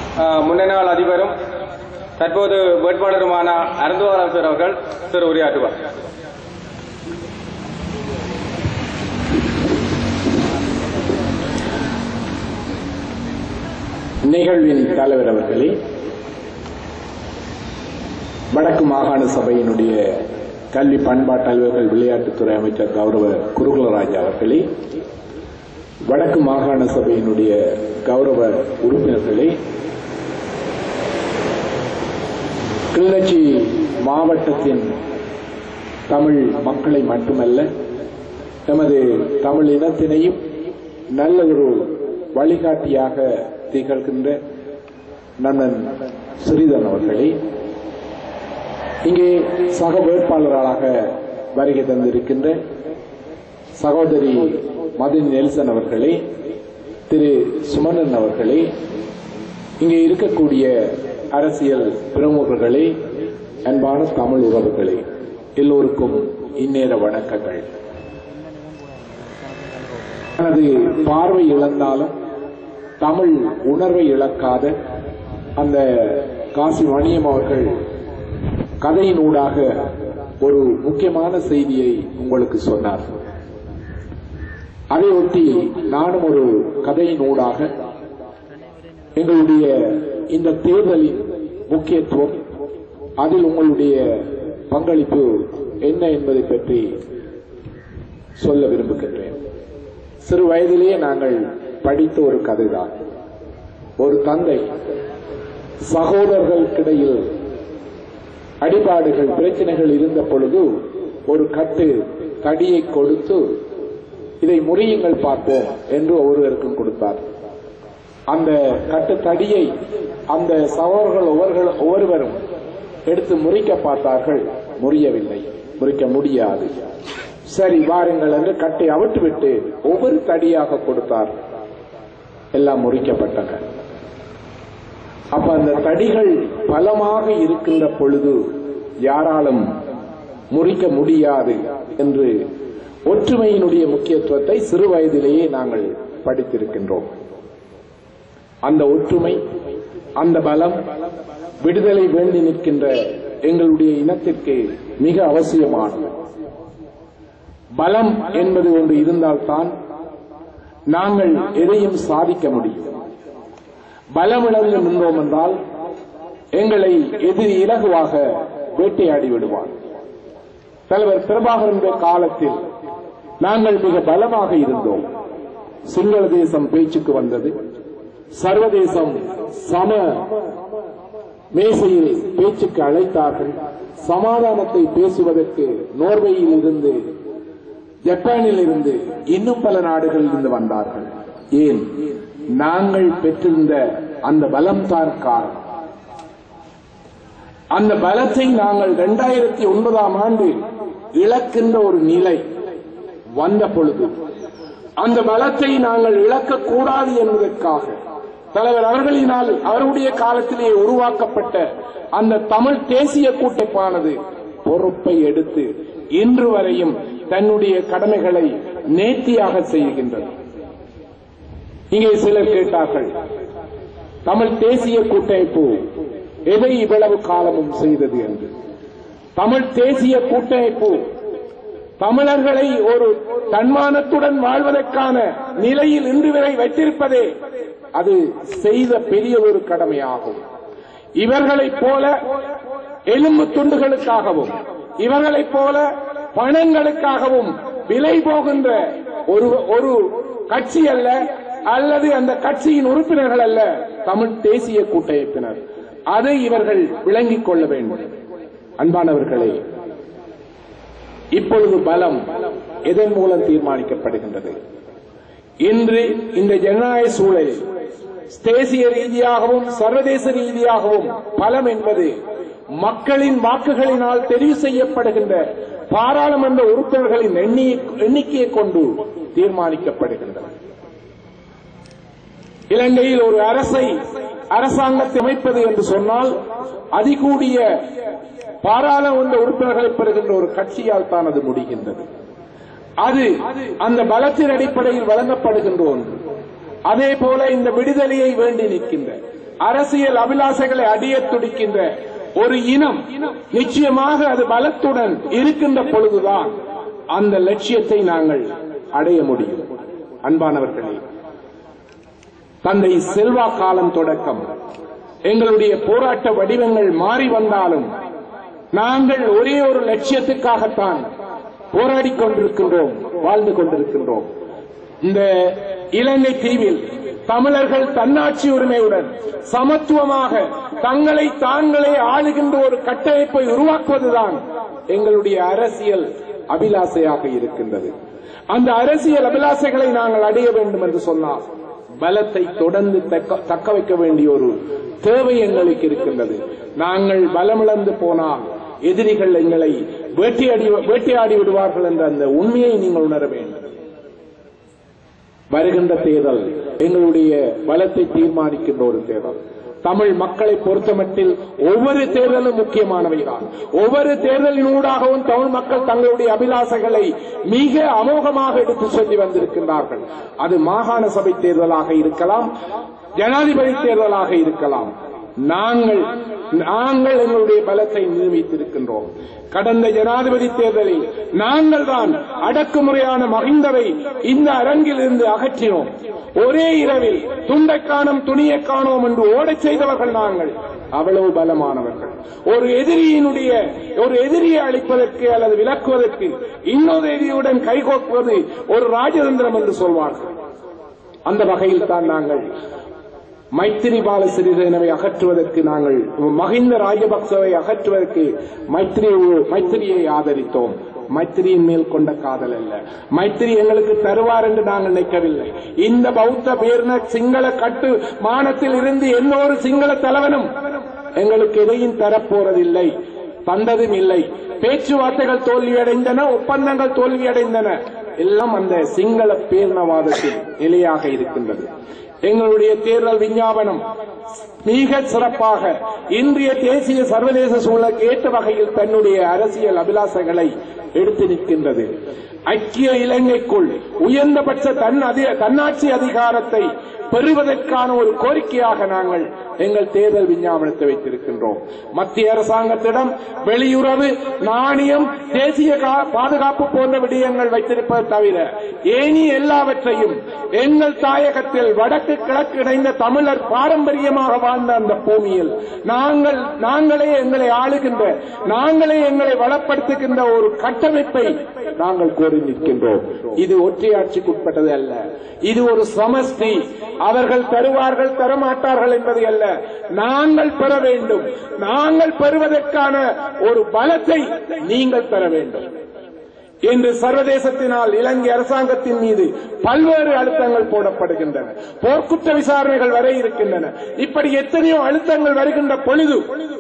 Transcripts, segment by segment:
அஹ், முன்னாள் அதிபரும் தற்போது வேட்பாளருமான அருந்துவாராசர் அவர்கள் திரு உரையாற்றுவார் நிகழ்வின் தலைவர் அவர்களே வடக்கு மாகாண சபையினுடைய கல்வி பண்பாட்டு அலுவலர்கள் விளையாட்டுத்துறை அமைச்சர் கௌரவ குருகுலராஜ் அவர்களே வடக்கு மாகாண சபையினுடைய கௌரவ உறுப்பினர்களே கிளிநொச்சி மாவட்டத்தின் தமிழ் மக்களை மட்டுமல்ல எமது தமிழ் இனத்தினையும் நல்ல ஒரு வழிகாட்டியாக திகழ்கின்ற நன்னன் ஸ்ரீதரன் அவர்களே இங்கே சக வேட்பாளர்களாக வருகை தந்திருக்கின்ற சகோதரி மதினி நெல்சன் அவர்களே திரு சுமணன் அவர்களே இங்கே இருக்கக்கூடிய அரசியல் பிரமுகர்களே அன்பான தமிழ் உறவுகளே எல்லோருக்கும் இந்நேர வணக்கங்கள் தனது பார்வை இழந்தாலும் தமிழ் உணர்வை இழக்காத அந்த காசி மணியம் அவர்கள் கதையினூடாக ஒரு முக்கியமான செய்தியை உங்களுக்கு சொன்னார் அதை ஒட்டி நானும் ஒரு கதையினூடாக எங்களுடைய இந்த தேர்தலின் முக்கியத்துவம் அதில் உங்களுடைய பங்களிப்பு என்ன என்பதை பற்றி சொல்ல விரும்புகின்றேன் சிறு வயதிலேயே நாங்கள் படித்த ஒரு கதைதான் ஒரு தந்தை சகோதரர்களுக்கிடையில் அடிபாடுகள் பிரச்சனைகள் இருந்த பொழுது ஒரு கட்டு தடியை கொடுத்து இதை முறியுங்கள் பார்ப்போம் என்று ஒருவருக்கும் கொடுத்தார் அந்த கட்டு தடியை அந்த சகோதரர்கள் ஒவ்வொரு ஒவ்வொருவரும் எடுத்து முறிக்க பார்த்தார்கள் முறியவில்லை முறிக்க முடியாது சரி வாருங்கள் என்று கட்டை அவிட்டுவிட்டு ஒவ்வொரு தடியாக கொடுத்தார் எல்லாம் முறிக்கப்பட்டன அப்ப அந்த தடிகள் பலமாக இருக்கின்ற பொழுது யாராலும் முறிக்க முடியாது என்று ஒற்றுமையினுடைய முக்கியத்துவத்தை சிறு வயதிலேயே நாங்கள் படித்திருக்கின்றோம் அந்த ஒற்றுமை அந்த பலம் விடுதலை வேண்டி நிற்கின்ற எங்களுடைய இனத்திற்கு மிக அவசியமானது பலம் என்பது ஒன்று இருந்தால்தான் நாங்கள் எதையும் சாதிக்க முடியும் பலமிழந்து நின்றோம் என்றால் எங்களை எதிரி இலகுவாக வேட்டையாடி விடுவான் தலைவர் பிரபாகரனுடைய காலத்தில் நாங்கள் மிக பலமாக இருந்தோம் சிங்கள தேசம் பேச்சுக்கு வந்தது சர்வதேசம் சம மேசையில் பேச்சுக்கு அழைத்தார்கள் சமாதானத்தை பேசுவதற்கு நோர்வேயில் இருந்து ஜப்பானில் இருந்து இன்னும் பல நாடுகளில் இருந்து வந்தார்கள் ஏன் நாங்கள் பெற்றிருந்த அந்த பலம்தான் காரணம் அந்த பலத்தை நாங்கள் இரண்டாயிரத்தி ஒன்பதாம் ஆண்டு இழக்கின்ற ஒரு நிலை வந்த பொழுது அந்த பலத்தை நாங்கள் இழக்கக்கூடாது என்பதற்காக தலைவர் அவர்களினால் அவருடைய காலத்திலே உருவாக்கப்பட்ட அந்த தமிழ் தேசிய கூட்டமைப்பானது பொறுப்பை எடுத்து இன்று வரையும் தன்னுடைய கடமைகளை நேர்த்தியாக செய்கின்றது இங்கே சிலர் கேட்டார்கள் தமிழ் தேசிய கூட்டமைப்பு எதை இவ்வளவு காலமும் செய்தது என்று தமிழ் தேசிய கூட்டமைப்பு தமிழர்களை ஒரு தன்மானத்துடன் வாழ்வதற்கான நிலையில் இன்று வரை வைத்திருப்பதே அது செய்த பெரிய ஒரு கடமையாகும் இவர்களைப் போல எலும்பு துண்டுகளுக்காகவும் இவர்களைப் போல பணங்களுக்காகவும் விலை போகின்ற ஒரு ஒரு கட்சி அல்ல அல்லது அந்த கட்சியின் உறுப்பினர்கள் அல்ல தமிழ் தேசிய கூட்டமைப்பினர் அதை இவர்கள் விளங்கிக் கொள்ள வேண்டும் அன்பானவர்களே இப்பொழுது பலம் எதன் மூலம் தீர்மானிக்கப்படுகின்றது இன்று இந்த ஜனநாயக சூழலில் தேசிய ரீதியாகவும் சர்வதேச ரீதியாகவும் பலம் என்பது மக்களின் வாக்குகளினால் தெரிவு செய்யப்படுகின்ற பாராளுமன்ற உறுப்பினர்களின் எண்ணிக்கையை கொண்டு தீர்மானிக்கப்படுகின்றன இலங்கையில் ஒரு அரசை அரசாங்கத்தை அமைப்பது என்று சொன்னால் அதிகூடிய பாராளுமன்ற உறுப்பினர்களை பெறுகின்ற ஒரு கட்சியால் தான் அது முடிகின்றது அது அந்த பலத்தின் அடிப்படையில் வழங்கப்படுகின்ற ஒன்று அதே போல இந்த விடுதலையை வேண்டி நிற்கின்ற அரசியல் அபிலாசைகளை அடியத் துடிக்கின்ற ஒரு இனம் நிச்சயமாக அது பலத்துடன் இருக்கின்ற பொழுதுதான் அந்த லட்சியத்தை நாங்கள் அடைய முடியும் அன்பானவர்களே தந்தை செல்வா காலம் தொடக்கம் எங்களுடைய போராட்ட வடிவங்கள் மாறி வந்தாலும் நாங்கள் ஒரே ஒரு லட்சியத்துக்காகத்தான் போராடிக் கொண்டிருக்கின்றோம் வாழ்ந்து கொண்டிருக்கின்றோம் இந்த இலங்கை தீவில் தமிழர்கள் தன்னாட்சி உரிமையுடன் சமத்துவமாக தங்களை தாங்களே ஆளுகின்ற ஒரு கட்டமைப்பை உருவாக்குவதுதான் எங்களுடைய அரசியல் அபிலாசையாக இருக்கின்றது அந்த அரசியல் அபிலாசைகளை நாங்கள் அடைய வேண்டும் என்று சொன்னால் பலத்தை தொடர்ந்து தக்க- தக்க வைக்க வேண்டிய ஒரு தேவை எங்களுக்கு இருக்கின்றது நாங்கள் பலமிழந்து போனால் எதிரிகள் எங்களை வேட்டையாடி வேட்டையாடி விடுவார்கள் என்ற அந்த உண்மையை நீங்கள் உணர வேண்டும் வருகின்ற தேர்தல் எங்களுடைய பலத்தை தீர்மானிக்கின்ற ஒரு தேர்தல் தமிழ் மக்களை பொறுத்தமட்டில் ஒவ்வொரு தேர்தலும் முக்கியமானவைதான் ஒவ்வொரு தேர்தலின் ஊடாகவும் தமிழ் மக்கள் தங்களுடைய அபிலாசைகளை மிக அமோகமாக எடுத்து சொல்லி வந்திருக்கின்றார்கள் அது மாகாண சபை தேர்தலாக இருக்கலாம் ஜனாதிபதி தேர்தலாக இருக்கலாம் நாங்கள் நாங்கள் எங்களுடைய பலத்தை நிரூபித்திருக்கின்றோம் கடந்த ஜனாதிபதி தேர்தலில் நாங்கள் தான் அடக்குமுறையான மகிந்தவை இந்த அரங்கில் இருந்து அகற்றினோம் ஒரே இரவில் துண்டை காணோம் துணியை காணோம் என்று ஓடச் செய்தவர்கள் நாங்கள் அவ்வளவு பலமானவர்கள் ஒரு எதிரியினுடைய ஒரு எதிரியை அழிப்பதற்கு அல்லது விலக்குவதற்கு இன்னொரு எதிரியுடன் கைகோக்குவது ஒரு ராஜதந்திரம் என்று சொல்வார்கள் அந்த வகையில் தான் நாங்கள் மைத்திரிபால சிறிசேனவை அகற்றுவதற்கு நாங்கள் மஹிந்த ராஜபக்சவை அகற்றுவதற்கு மைத்திரி மைத்திரியை ஆதரித்தோம் மைத்திரியின் மேல் கொண்ட காதல் அல்ல மைத்திரி எங்களுக்கு தருவார் என்று நாங்கள் நினைக்கவில்லை இந்த பௌத்த பேர்ன சிங்கள கட்டு மானத்தில் இருந்து எந்த ஒரு சிங்கள தலைவனும் எங்களுக்கு எதையும் தரப்போறதில்லை தந்ததும் இல்லை பேச்சுவார்த்தைகள் தோல்வியடைந்தன ஒப்பந்தங்கள் தோல்வியடைந்தன எல்லாம் அந்த சிங்கள பேர்ணவாதத்தில் நிலையாக இருக்கின்றது எங்களுடைய தேர்தல் விஞ்ஞாபனம் மிக சிறப்பாக இன்றைய தேசிய சர்வதேச சூழலுக்கு ஏற்ற வகையில் தன்னுடைய அரசியல் அபிலாசைகளை எடுத்து நிற்கின்றது ஐக்கிய இலங்கைக்குள் உயர்ந்தபட்ச தன் அதி- தன்னாட்சி அதிகாரத்தை பெறுவதற்கான ஒரு கோரிக்கையாக நாங்கள் எங்கள் தேர்தல் விஞ்ஞாபனத்தை வைத்திருக்கின்றோம் மத்திய அரசாங்கத்திடம் வெளியுறவு நாணயம் தேசிய கா- பாதுகாப்பு போன்ற விடயங்கள் வைத்திருப்பது தவிர ஏனி எல்லாவற்றையும் எங்கள் தாயகத்தில் வடக்கு கிழக்கு இணைந்த தமிழர் பாரம்பரியமாக வாழ்ந்த அந்த பூமியில் நாங்கள் நாங்களே எங்களை ஆளுகின்ற நாங்களே எங்களை வளப்படுத்துகின்ற ஒரு கட்டமைப்பை நாங்கள் கோரி நிற்கின்றோம் இது ஒற்றையாட்சிக்குட்பட்டது அல்ல இது ஒரு சமஷ்டி அவர்கள் தருவார்கள் தரமாட்டார்கள் என்பது அல்ல நாங்கள் பெற வேண்டும் நாங்கள் பெறுவதற்கான ஒரு பலத்தை நீங்கள் பெற வேண்டும் இன்று சர்வதேசத்தினால் இலங்கை அரசாங்கத்தின் மீது பல்வேறு அழுத்தங்கள் போடப்படுகின்றன போர்க்குற்ற விசாரணைகள் வரை இருக்கின்றன இப்படி எத்தனையோ அழுத்தங்கள் வருகின்ற பொழுது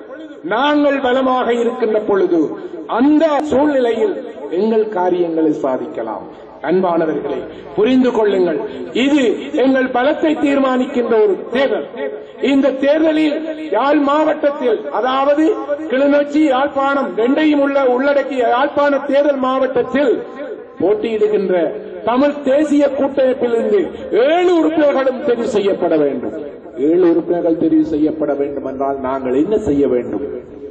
நாங்கள் பலமாக இருக்கின்ற பொழுது அந்த சூழ்நிலையில் எங்கள் காரியங்களை சாதிக்கலாம் அன்பானவர்களே புரிந்து கொள்ளுங்கள் இது எங்கள் பலத்தை தீர்மானிக்கின்ற ஒரு தேர்தல் இந்த தேர்தலில் யாழ் மாவட்டத்தில் அதாவது கிளிநொச்சி யாழ்ப்பாணம் ரெண்டையும் உள்ள உள்ளடக்கிய யாழ்ப்பாண தேர்தல் மாவட்டத்தில் போட்டியிடுகின்ற தமிழ் தேசிய கூட்டமைப்பிலிருந்து ஏழு உறுப்பினர்களும் தெரிவு செய்யப்பட வேண்டும் ஏழு உறுப்பினர்கள் தெரிவு செய்யப்பட வேண்டும் என்றால் நாங்கள் என்ன செய்ய வேண்டும்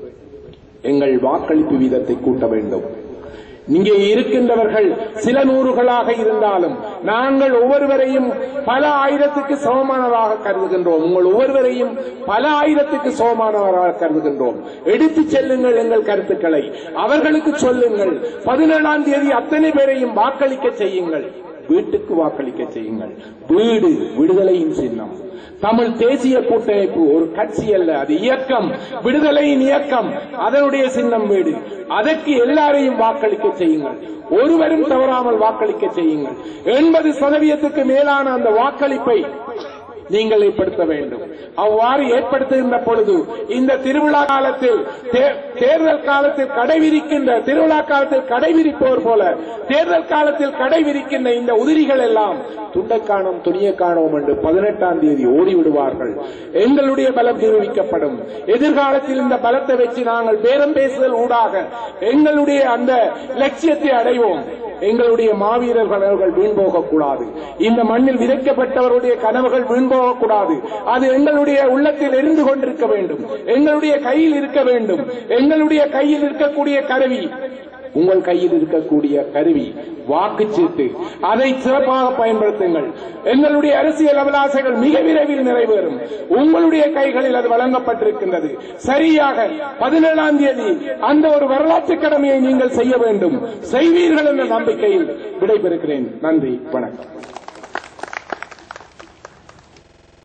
எங்கள் வாக்களிப்பு வீதத்தை கூட்ட வேண்டும் இங்கே இருக்கின்றவர்கள் சில நூறுகளாக இருந்தாலும் நாங்கள் ஒவ்வொருவரையும் பல ஆயிரத்துக்கு சமமானதாக கருதுகின்றோம் உங்கள் ஒவ்வொருவரையும் பல ஆயிரத்துக்கு சமமானவராக கருதுகின்றோம் எடுத்துச் செல்லுங்கள் எங்கள் கருத்துக்களை அவர்களுக்கு சொல்லுங்கள் பதினேழாம் தேதி அத்தனை பேரையும் வாக்களிக்க செய்யுங்கள் வீட்டுக்கு வாக்களிக்க செய்யுங்கள் வீடு விடுதலையின் சின்னம் தமிழ் தேசிய கூட்டமைப்பு ஒரு கட்சி அல்ல அது இயக்கம் விடுதலையின் இயக்கம் அதனுடைய சின்னம் வீடு அதற்கு எல்லாரையும் வாக்களிக்க செய்யுங்கள் ஒருவரும் தவறாமல் வாக்களிக்க செய்யுங்கள் எண்பது சதவீதத்துக்கு மேலான அந்த வாக்களிப்பை நீங்கள் ஏற்படுத்த வேண்டும் அவ்வாறு ஏற்படுத்துகின்ற பொழுது இந்த திருவிழா காலத்தில் தே- தேர்தல் காலத்தில் கடைவிரிக்கின்ற திருவிழா காலத்தில் கடைவிரிப்போர் போல தேர்தல் காலத்தில் கடைவிரிக்கின்ற இந்த உதிரிகள் எல்லாம் துண்டை காணோம் துணியை காணோம் என்று பதினெட்டாம் தேதி ஓடிவிடுவார்கள் எங்களுடைய பலம் நிரூபிக்கப்படும் எதிர்காலத்தில் இந்த பலத்தை வச்சு நாங்கள் பேரம் பேசுதல் ஊடாக எங்களுடைய அந்த லட்சியத்தை அடைவோம் எங்களுடைய மாவீரர் கனவுகள் வீண் போகக்கூடாது இந்த மண்ணில் விதைக்கப்பட்டவருடைய கனவுகள் வீண் போகக்கூடாது அது எங்களுடைய உள்ளத்தில் எரிந்து கொண்டிருக்க வேண்டும் எங்களுடைய கையில் இருக்க வேண்டும் எங்களுடைய கையில் இருக்கக்கூடிய கருவி உங்கள் கையில் இருக்கக்கூடிய கருவி வாக்குச்சீட்டு அதை சிறப்பாக பயன்படுத்துங்கள் எங்களுடைய அரசியல் அபிலாசைகள் மிக விரைவில் நிறைவேறும் உங்களுடைய கைகளில் அது வழங்கப்பட்டிருக்கின்றது சரியாக பதினேழாம் தேதி அந்த ஒரு வரலாற்று கடமையை நீங்கள் செய்ய வேண்டும் செய்வீர்கள் என்ற நம்பிக்கையில் விடைபெறுகிறேன் நன்றி வணக்கம்